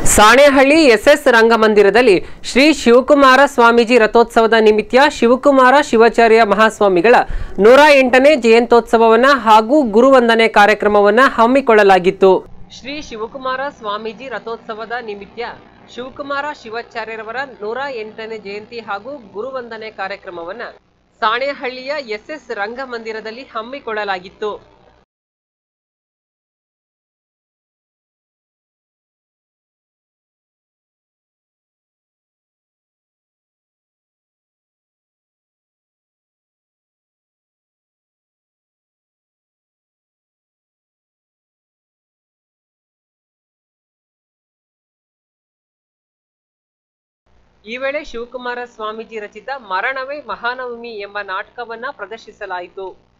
Sanehalli S S ರಂಗಮಂದಿರದಲ್ಲಿ ಶ್ರೀ ಶಿವಕುಮಾರ ಸ್ವಾಮೀಜಿ ರಥೋತ್ಸವದ ನಿಮಿತ್ತ ಶಿವಕುಮಾರ ಶಿವಾಚಾರ್ಯ ಮಹಾಸ್ವಾಮಿಗಳ ನೂರ ಎಂಟನೇ ಜಯಂತ್ಯೋತ್ಸವವನ್ನ ಹಾಗೂ ಗುರುವಂದನೆ ಕಾರ್ಯಕ್ರಮವನ್ನ ಹಮ್ಮಿಕೊಳ್ಳಲಾಗಿತ್ತು ಶ್ರೀ ಶಿವಕುಮಾರ ಸ್ವಾಮೀಜಿ ರಥೋತ್ಸವದ ನಿಮಿತ್ತ ಶಿವಕುಮಾರ ಶಿವಾಚಾರ್ಯರವರ ನೂರ ಎಂಟನೇ ಜಯಂತಿ ಹಾಗೂ ಗುರುವಂದನೆ ಕಾರ್ಯಕ್ರಮವನ್ನ ಸಾಣೆಹಳ್ಳಿಯ ಎಸ್ಎಸ್ ರಂಗಮಂದಿರದಲ್ಲಿ ಹಮ್ಮಿಕೊಳ್ಳಲಾಗಿತ್ತು ಈ ವೇಳೆ ಶಿವಕುಮಾರ ಸ್ವಾಮೀಜಿ ರಚಿತ ಮರಣವೇ ಮಹಾನವಮಿ ಎಂಬ ನಾಟಕವನ್ನ ಪ್ರದರ್ಶಿಸಲಾಯಿತು